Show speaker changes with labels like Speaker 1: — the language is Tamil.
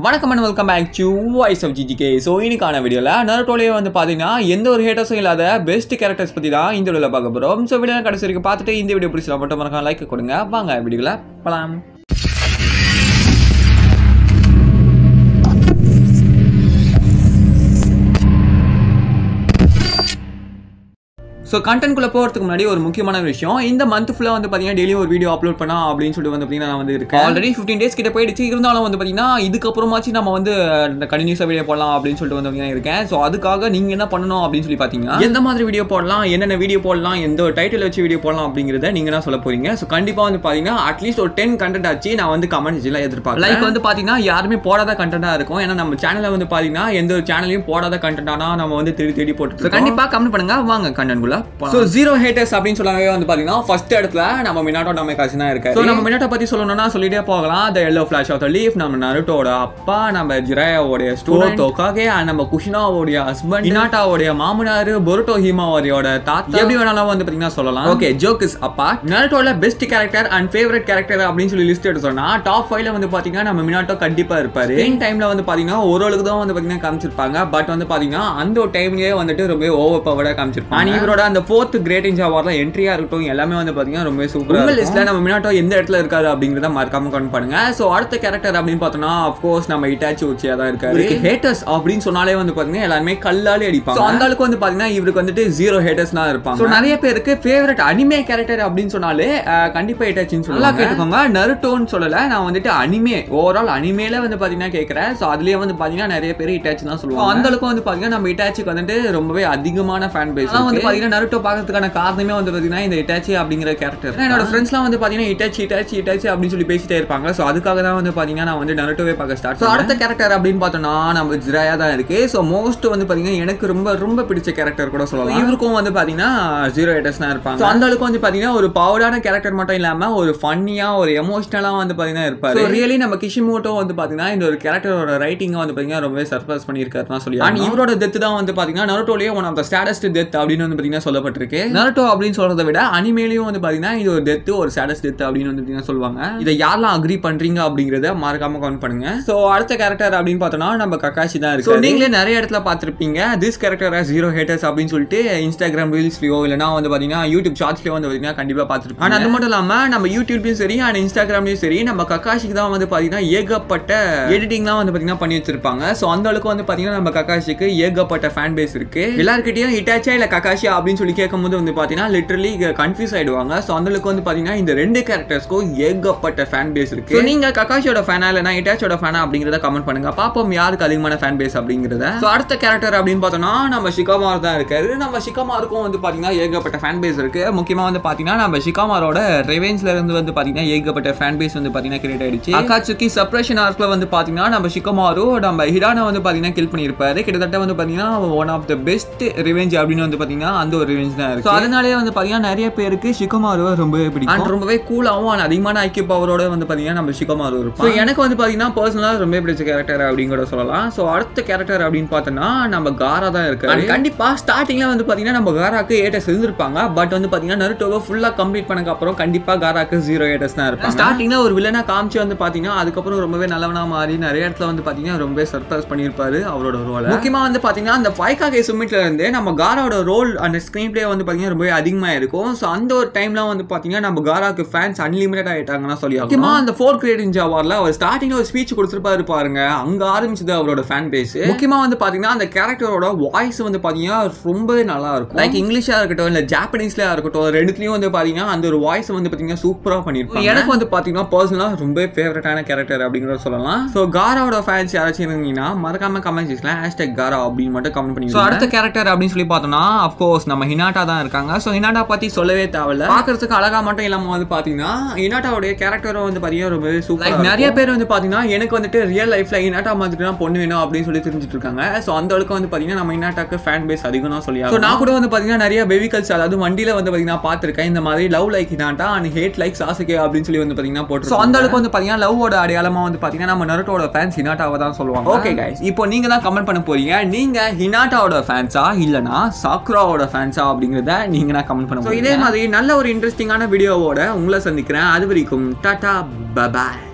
Speaker 1: வணக்கம் and welcome back to voice of GGK so இன்னைக்கான வீடியோவில் நருட்டோலேயே வந்து பார்த்தீங்கன்னா எந்த ஒரு ஹேட்டர்ஸும் இல்லாத பெஸ்ட் கேரக்டர்ஸ் பற்றி தான் இந்த வீடியோவில் பார்க்க போகிறோம் ஸோ வீடியோ கடைசி வரைக்கும் பார்த்துட்டு இந்த வீடியோ பிடிச்சா மட்டும் மறக்காம லைக் கொடுங்க வாங்க வீடியோவில் போகலாம் ஸோ கண்டென்ட்குள்ளே போகிறதுக்கு முன்னாடி ஒரு முக்கியமான விஷயம் இந்த மந்த் ஃபுல்லாக வந்து பார்த்தீங்கன்னா டெய்லி ஒரு வீடியோ அப்லோட் பண்ணா அப்படின்னு சொல்லிட்டு வந்து பார்த்தீங்கன்னா நான் வந்து இருக்கேன் ஆல்ரெடி ஃபிஃப்டீன் டேஸ் கிட்ட போயிடுச்சு இருந்தாலும் வந்து பார்த்தீங்கன்னா இதுக்கப்புறமாச்சு நம்ம வந்து இந்த கண்டினியூஸாக வீடியோ போடலாம் அப்படின்னு சொல்லிட்டு வந்து பார்த்தீங்கன்னா இருக்கேன் ஸோ அதுக்காக நீங்கள் என்ன பண்ணணும் அப்படின்னு சொல்லி பார்த்தீங்கன்னா எந்த மாதிரி வீடியோ போடலாம் என்னென்ன வீடியோ போடலாம் எந்த ஒரு டைட்டில் வச்சு வீடியோ போடலாம் அப்படிங்கிறத நீங்கள் தான் சொல்ல போறீங்க ஸோ கண்டிப்பாக வந்து பார்த்தீங்கன்னா அட்லீஸ்ட் ஒரு டென் கண்டென்ட் ஆச்சு நான் வந்து கமெண்ட் எல்லாம் எதிர்பார்க்கேன் லைக் வந்து பார்த்தீங்கன்னா யாருமே போடாத கண்டென்ட்டாக இருக்கும் ஏன்னா நம்ம சேனலில் வந்து பார்த்தீங்கன்னா எந்த ஒரு சேனலையும் போடாத கண்டென்ட்டானா நம்ம வந்து தேடி தேடி போட்டு கண்டிப்பாக கமெண்ட் பண்ணுங்க வாங்க கண்டென்ட்குள்ள ஸோ ஜீரோ ஹேட்டர்ஸ் அப்படின்னு சொல்லாமே வந்து பார்த்தீங்கன்னா ஃபர்ஸ்ட் இடத்துல நம்ம மினாட்டோ நம்ம காசு தான் இருக்கு ஸோ நம்ம மினாட்டோ பற்றி சொல்லணும்னா சொல்லிட்டே போகலாம் the yellow flash of the leaf நம்ம நருட்டோட அப்பா நம்ம ஜிராயோடைய ஸ்டூடெண்ட் டோக்காகே நம்ம குஷினாவோடைய ஹஸ்பண்ட் இனாட்டாவோடைய மாமனார் பொருட்டோ ஹீமாவோட தாத்தா எப்படி வேணாலும் வந்து பார்த்தீங்கன்னா சொல்லலாம் ஓகே ஜோக் இஸ் அப்பா நருட்டோட best character and favourite character அப்படின்னு சொல்லி லிஸ்ட் எடுத்து சொன்னா டாப் ஃபைவ்ல வந்து பார்த்தீங்கன்னா நம்ம மினாட்டோ கண்டிப்பா இருப்பாரு ஸ்க்ரீன் டைம்ல வந்து பார்த்தீங்கன்னா ஓரளவுக்கு தான் வந்து பார்த்தீங்கன்னா காமிச்சிருப்பாங்க பட் வந்து பார்த்தீங்கன்னா அந்த ஒரு டைம்லயே வந்துட்டு ரொம்ப ஓவர் பவர்டா காமிச்சிருப்பாங்க அண்ட் இவரோட அந்த ஃபோர்த் கிரேட் இன்ஜா வாரில் என்ட்ரியா இருக்கட்டும் எல்லாமே வந்து பார்த்தீங்கன்னா ரொம்ப சூப்பர் உங்கள் லிஸ்ட்ல நம்ம மினாட்டோ எந்த இடத்துல இருக்காரு அப்படிங்கிறத மறக்காம கமெண்ட் பண்ணுங்க ஸோ அடுத்த கேரக்டர் அப்படின்னு பார்த்தோம்னா அஃப்கோர்ஸ் நம்ம இட்டாச்சி உச்சியா தான் இருக்காரு ஹேட்டர்ஸ் அப்படின்னு சொன்னாலே வந்து பார்த்தீங்கன்னா எல்லாருமே கல்லாலே அடிப்பாங்க So, அந்த அளவுக்கு வந்து பார்த்தீங்கன்னா இவருக்கு வந்துட்டு ஜீரோ ஹேட்டர்ஸ் தான் இருப்பாங்க ஸோ நிறைய பேருக்கு ஃபேவரட் அனிமே கேரக்டர் அப்படின்னு சொன்னாலே அஹ், கண்டிப்பா இட்டாச்சின்னு சொல்லலாம் கேட்டுக்கோங்க நருட்டோன்னு சொல்லல நான் வந்துட்டு அனிமே ஓவரால் அனிமேல வந்து பார்த்தீங்கன்னா கேட்குறேன் ஸோ அதுலயே வந்து பார்த்தீங்கன்னா நிறைய பேர் இட்டாச்சி தான் சொல்லுவாங்க அந்த அளவுக்கு வந்து பார்த்தீங்கன்னா நம்ம இட்டாச்சிக்கு வந்துட்டு ரொம்பவே அதிகமான ஃபேன் பேஸ் வந்து பார்த்தீங்கன்னா நருட்டோ பார்க்கறதுக்கான காரணமே வந்து பார்த்தீங்கன்னா இந்த இட்டாச்சி அப்படிங்கிற கேரக்டர் என்னோட ஃப்ரெண்ட்ஸ்லாம் வந்து பார்த்தீங்கன்னா இட்டாச்சி இட்டாச்சி இட்டாச்சி அப்படின்னு சொல்லி பேசிட்டே இருப்பாங்க ஸோ அதுக்காக தான் வந்து பார்த்தீங்கன்னா நான் வந்து நருட்டோவே பார்க்க ஸ்டார்ட் ஸோ அடுத்த கேரக்டர் அப்படின்னு பார்த்தோம்னா நம்ம ஜிராயா தான் இருக்கு ஸோ மோஸ்ட் வந்து பார்த்தீங்கன்னா எனக்கு ரொம்ப ரொம்ப பிடிச்ச கேரக்டர் கூட சொல்லலாம் இவருக்கும் வந்து பார்த்தீங்கன்னா ஜீரோ ஹேட்டர்ஸ் தான் இருப்பாங்க ஸோ அந்த அளவுக்கு வந்து பார்த்தீங்கன்னா ஒரு பவர்டான கேரக்டர் மட்டும் இல்லாமல் ஒரு ஃபன்னியாக ஒரு எமோஷனலாக வந்து பார்த்தீங்கன்னா இருப்பாரு ரியலி நம்ம கிஷிமோட்டோ வந்து பார்த்தீங்கன்னா இந்த ஒரு கேரக்டரோட ரைட்டிங்கை வந்து பார்த்தீங்கன்னா ரொம்பவே சர்ப்ரைஸ் பண்ணியிருக்காரு தான் சொல்லி அண்ட் இவரோட டெத் தான் வந்து பார்த்தீங்கன்னா நருட்டோலேயே one of the saddest death அப்படின்னு வந்து பார்த்தீங்கன்னா சொல்லப்பட்டிருக்கு நருட்டோ அப்படின்னு சொல்றதை விட அனிமேலையும் வந்து பார்த்தீங்கன்னா இது ஒரு டெத் ஒரு ஸ்டாடஸ் டெத் அப்படின்னு வந்து பார்த்தீங்கன்னா சொல்லுவாங்க இதை யாரெல்லாம் அக்ரி பண்றீங்க அப்படிங்கிறத மறக்காம கமெண்ட் பண்ணுங்க ஸோ அடுத்த கேரக்டர் அப்படின்னு பார்த்தோம்னா நம்ம கக்காஷி தான் இருக்கு நீங்களே நிறைய இடத்துல பார்த்துருப்பீங்க திஸ் கேரக்டர் ஜீரோ ஹேட்டர்ஸ் அப்படின்னு சொல்லிட்டு இன்ஸ்டாகிராம் ரீல்ஸ்லயோ இல்லைனா வந்து பார்த்தீங்கன்னா யூடியூப் ஷார்ட்ஸ்லயோ வந்து பார்த்தீங்கன்னா கண்டிப்பாக பார்த்துருப்போம் ஆனால் அது மட்டும் இல்லாமல் நம்ம யூடியூப்லையும் சரி அண்ட் இன்ஸ்டாகிராம்லையும் சரி நம்ம கக்காஷிக்கு தான் வந்து பார்த்தீங்கன்னா ஏகப்பட்ட எடிட்டிங்லாம் வந்து பார்த்தீங்கன்னா பண்ணி வச்சிருப்பாங்க ஸோ அந்த அளவுக்கு வந்து பார்த்தீங்கன்னா நம்ம கக்காஷிக்கு ஏகப்பட்ட ஃபேன் பேஸ் இருக்கு எல்லாருக்கிட்டையும் ஹிட்டாச்சா இல்லை கக்காஷியா அப்படின்னு சொல்லி கேட்கும்போது வந்து பார்த்தீங்கன்னா லிட்டரலி கன்ஃபியூஸ் ஆயிடுவாங்க ஸோ அந்த அளவுக்கு வந்து பார்த்தீங்கன்னா இந்த ரெண்டு கேரக்டர்ஸ்க்கும் ஏகப்பட்ட ஃபேன் பேஸ் இருக்கு So, நீங்க கக்காஷியோட ஃபேனா இல்லைனா இட்டாச்சோட ஃபேனா அப்படிங்கிறத கமெண்ட் பண்ணுங்க பாப்போம் யாருக்கு அதிகமான ஃபேன் பேஸ் அப்படிங்கிறத ஸோ அடுத்த கேரக்டர் அப்படின்னு பார்த்தோம்னா நம்ம ஷிகாமார் தான் இருக்காரு நம்ம ஷிகாமாருக்கும் வந்து பார்த்தீங்கன்னா ஏகப்பட்ட ஃபேன் பேஸ் இருக்கு முக்கியமா வந்து பார்த்தீங்கன்னா நம்ம ஷிகாமாரோட ரெவென்ஸ்ல இருந்து வந்து பார்த்தீங்கன்னா ஏகப்பட்ட ஃபேன் பேஸ் வந்து பார்த்தீங்கன்னா கிரியேட் ஆயிடுச்சு அக்காச்சுக்கி சப்ரேஷன் ஆர்க்ல வந்து பார்த்தீங்கன்னா நம்ம ஷிகமாரு நம்ம ஹிடானா வந்து பார்த்தீங்கன்னா கில் பண்ணியிருப்பாரு கிட்டத்தட்ட வந்து பார்த்தீங்கன்னா one of the best revenge அப்படின்னு வந்து பார்த்தீங்கன்னா அந்த ஒரு ரிவெஞ்ச் தான் இருக்கு So, அதனாலே வந்து பார்த்தீங்கன்னா நிறைய பேருக்கு ஷிகமாருவை ரொம்பவே பிடிக்கும் And ரொம்பவே கூலாகவும் and அதிகமான ஐக்கிய பவரோட வந்து பார்த்தீங்கன்னா நம்ம ஷிகமாரு இருக்கும் So, எனக்கு வந்து பார்த்தீங்கன்னா பர்சனலாக ரொம்ப பிடிச்ச கேரக்டர் அப்படின்னு கூட சொல்லலாம் ஸோ அடுத்த கேரக்டர் அப்படின்னு பார்த்தோன்னா நம்ம காரா தான் இருக்காரு கண்டிப்பா ஸ்டார்டிங்ல வந்து பார்த்தீங்கன்னா நம்ம காராக்கு ஏட்டஸ் இருந்திருப்பாங்க பட் வந்து பார்த்தீங்கன்னா நருட்டோவை ஃபுல்லாக கம்ப்ளீட் பண்ணக்கு அப்புறம் கண்டிப்பா காராக்கு ஜீரோ ஏட்டஸ் தான் இருப்பாங்க ஸ்டார்டிங்ல ஒரு வில்லனா காமிச்சு வந்து பார்த்தீங்கன்னா அதுக்கப்புறம் ரொம்பவே நல்லவனா மாறி நிறைய இடத்துல வந்து பார்த்தீங்கன்னா ரொம்ப சர்ப்ரைஸ் பண்ணியிருப்பாரு அவரோட ரோல் முக்கியமா வந்து பார்த்தீங்கன்னா அந்த ஃபைவ் கே சுமிட்ல இருந்து நம்ம காராவோட ரோல் அந்த ஸ்க்ரீன் பிளே வந்து பார்த்தீங்கன்னா ரொம்பவே அதிகமாக இருக்கும் ஸோ அந்த ஒரு டைம்ல வந்து பார்த்தீங்கன்னா நம்ம காராக்கு ஃபேன்ஸ் அன்லிமிட்டட் ஆயிட்டாங்கன்னா சொல்லி முக்கியமா அந்த ஃபோர் கிரேட் இன்ஜா வார்ல அவர் ஸ்டார்டிங்ல ஒரு ஸ்பீச் கொடுத்துருப்பாரு பாருங்க அங்க ஆரம்பிச்சது அவரோட ஃபேன் பேஸ் முக்கியமா வந்து பாத்தீங்கன்னா அந்த கேரக்டரோட வாய்ஸ் வந்து பாத்தீங்கன்னா ரொம்பவே நல்லா இருக்கும் லைக் இங்கிலீஷா இருக்கட்டும் இல்ல ஜாப்பனீஸ்லயா இருக்கட்டும் ரெண்டுத்துலயும் வந்து பாத்தீங்கன்னா அந்த ஒரு வாய்ஸ் வந்து பாத்தீங்கன்னா சூப்பரா பண்ணிருப்பாங்க எனக்கு வந்து பாத்தீங்கன்னா பர்சனலா ரொம்ப ஃபேவரட்டான கேரக்டர் அப்படிங்கறத சொல்லலாம் ஸோ காராவோட ஃபேன்ஸ் யாராச்சும் இருந்தீங்கன்னா மறக்காம கமெண்ட் செக்ஷன்ல ஹேஷ்டாக் காரா அப்படின்னு மட்டும் கமெண்ட் பண்ணி ஸோ அடுத்த கேரக்டர் அப்படின்னு சொல்லி பார்த்தோம்னா அஃப்கோர்ஸ் நம்ம ஹினாட்டா தான் இருக்காங்க ஸோ ஹினாட்டா பத்தி சொல்லவே தேவையில்ல பாக்குறதுக்கு அழகா மட்டும் இல்லாம வந்து பாத்தீங்கன்னா ஹினாட்டாவுடைய கேரக்டரும் வந்து பாத்தீங்கன்னா ரொம்பவே சூப்பர் நிறைய பேர் வந்து பாத்தீங்கன்னா எனக்கு வந்துட்டு ரியல் லைஃப்ல இனாட்டா மாதிரி தான் பொண்ணு வேணும் அப்படின்னு சொல்லி தெரிஞ்சுட்டு இருக்காங்க ஸோ அந்த அளவுக்கு வந்து பாத்தீங்கன்னா நம்ம இனாட்டாக்கு ஃபேன் பேஸ் அதிகம் தான் சொல்லி நான் கூட வந்து பாத்தீங்கன்னா நிறைய வெஹிக்கல்ஸ் அதாவது வண்டியில வந்து பாத்தீங்கன்னா பார்த்திருக்கேன் இந்த மாதிரி love like Hinata and hate like Sasuke அப்படின்னு சொல்லி வந்து பாத்தீங்கன்னா போட்டு ஸோ அந்த அளவுக்கு வந்து பாத்தீங்கன்னா லவ்வோட அடையாளமா வந்து பாத்தீங்கன்னா நம்ம நருட்டோட ஃபேன்ஸ் ஹினாட்டாவை தான் சொல்லுவாங்க ஓகே கைஸ் இப்போ நீங்க தான் கமெண்ட் பண்ண போறீங்க நீங்க ஹினாட்டாவோட ஃபேன்ஸா இல்லனா சாக்ராவோட ஃபேன்ஸா அப்படிங்கறத நீங்க தான் கமெண்ட் பண்ண இதே மாதிரி நல்ல ஒரு இன்ட்ரெஸ்டிங்கான வீடியோவோட உங்களை சந்திக்கிறேன் அது வரைக்கும் டாடா பபாய்